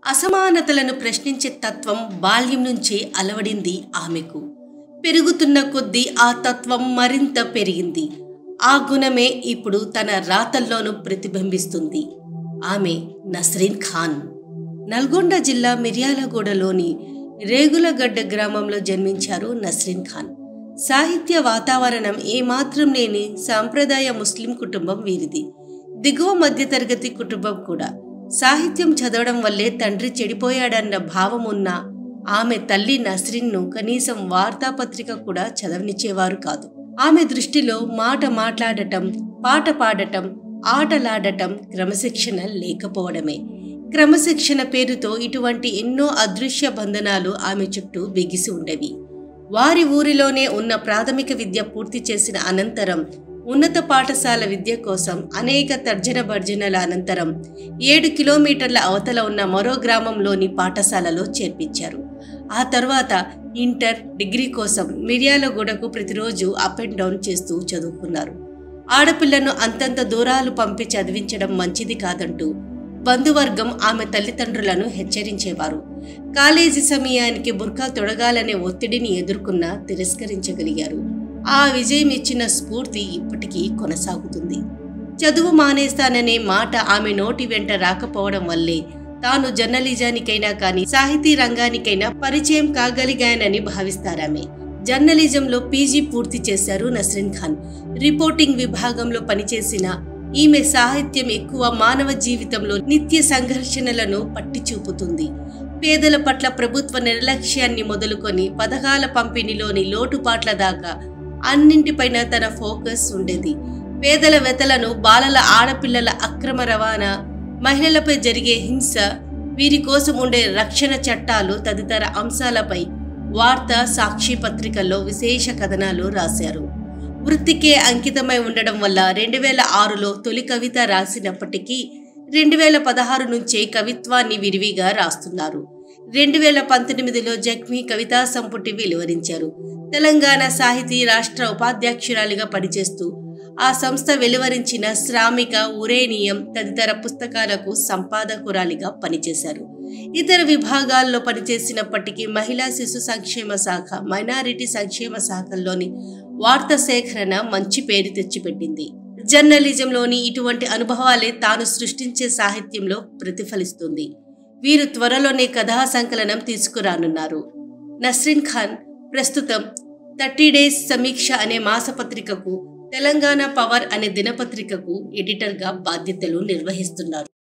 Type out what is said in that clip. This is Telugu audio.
అసమానతలను ప్రశ్నించే తత్వం బాల్యం నుంచే అలవడింది ఆమెకు పెరుగుతున్న కొద్దీ ఆ తత్వం మరింత పెరిగింది ఆ గుణమే ఇప్పుడు తన రాతల్లోనూ ప్రతిబింబిస్తుంది ఆమె నస్రీన్ ఖాన్ నల్గొండ జిల్లా మిర్యాలగూడలోని రేగులగడ్డ గ్రామంలో జన్మించారు నస్రీన్ ఖాన్ సాహిత్య వాతావరణం ఏమాత్రం లేని సాంప్రదాయ ముస్లిం కుటుంబం వీరిది దిగువ మధ్యతరగతి కుటుంబం కూడా సాహిత్యం చదవడం వల్లే తండ్రి చెడిపోయాడన్న భావం ఉన్న ఆమె తల్లి నస్రిన్ను కనీసం వార్తాపత్రిక కూడా చదవనిచ్చేవారు కాదు ఆమె దృష్టిలో మాట మాట్లాడటం పాట పాడటం ఆటలాడటం క్రమశిక్షణ లేకపోవడమే క్రమశిక్షణ పేరుతో ఇటువంటి ఎన్నో అదృశ్య బంధనాలు ఆమె చుట్టూ బిగిసి ఉండేవి వారి ఊరిలోనే ఉన్న ప్రాథమిక విద్య పూర్తి చేసిన అనంతరం ఉన్నత పాఠశాల విద్య కోసం అనేక తర్జన భర్జనల అనంతరం ఏడు కిలోమీటర్ల అవతల ఉన్న మరో గ్రామంలోని పాఠశాలలో చేర్పించారు ఆ తర్వాత ఇంటర్ డిగ్రీ కోసం మిర్యాలగూడకు ప్రతిరోజు అప్ అండ్ డౌన్ చేస్తూ చదువుకున్నారు ఆడపిల్లను అంతంత దూరాలు పంపి చదివించడం మంచిది కాదంటూ బంధువర్గం ఆమె తల్లిదండ్రులను హెచ్చరించేవారు కాలేజీ సమయానికి బుర్కా తొడగాలనే ఒత్తిడిని ఎదుర్కొన్నా తిరస్కరించగలిగారు ఆ విజయం ఇచ్చిన స్ఫూర్తి ఇప్పటికీ కొనసాగుతుంది చదువు మానేస్తాననే మాట ఆమె నోటి వెంట రాకపోవడం వల్లే తాను జర్నలిజానికైనా కానీ సాహితీ రంగానికైనా పరిచయం కాగలిగానని భావిస్తారామె జర్నలిజంలో పీజీ పూర్తి చేశారు నస్రీన్ ఖాన్ రిపోర్టింగ్ విభాగంలో పనిచేసిన ఈమె సాహిత్యం ఎక్కువ మానవ జీవితంలో నిత్య సంఘర్షణలను పట్టి చూపుతుంది పేదల పట్ల ప్రభుత్వ నిర్లక్ష్యాన్ని మొదలుకొని పథకాల పంపిణీలోని లోటుపాట్ల దాకా అన్నింటిపైన తన ఫోకస్ ఉండేది పేదల వెతలను బాలల ఆడపిల్లల అక్రమ రవాణా మహిళలపై జరిగే హింస వీరి కోసం ఉండే రక్షణ చట్టాలు తదితర అంశాలపై వార్తా సాక్షి పత్రికల్లో విశేష కథనాలు రాశారు వృత్తికే అంకితమై ఉండడం వల్ల రెండు వేల ఆరులో తొలి కవిత రాసినప్పటికీ రెండు వేల పదహారు నుంచే కవిత్వాన్ని విరివిగా రాస్తున్నారు రెండు వేల పంతొమ్మిదిలో జఖ్మీ కవితా సంపుటి వెలువరించారు తెలంగాణ సాహితీ రాష్ట్ర ఉపాధ్యక్షురాలిగా పనిచేస్తూ ఆ సంస్థ వెలువరించిన శ్రామిక ఉరేనియం తదితర పుస్తకాలకు సంపాదకురాలిగా పనిచేశారు ఇతర విభాగాల్లో పనిచేసినప్పటికీ మహిళా శిశు సంక్షేమ శాఖ మైనారిటీ సంక్షేమ శాఖల్లోని వార్త సేకరణ మంచి పేరు తెచ్చిపెట్టింది జర్నలిజంలోని ఇటువంటి అనుభవాలే తాను సృష్టించే సాహిత్యంలో ప్రతిఫలిస్తుంది వీరు త్వరలోనే కథా సంకలనం తీసుకురానున్నారు నస్రీన్ ఖాన్ ప్రస్తుతం థర్టీ డేస్ సమీక్ష అనే మాసపత్రికకు తెలంగాణ పవర్ అనే దినపత్రికకు ఎడిటర్గా బాధ్యతలు నిర్వహిస్తున్నారు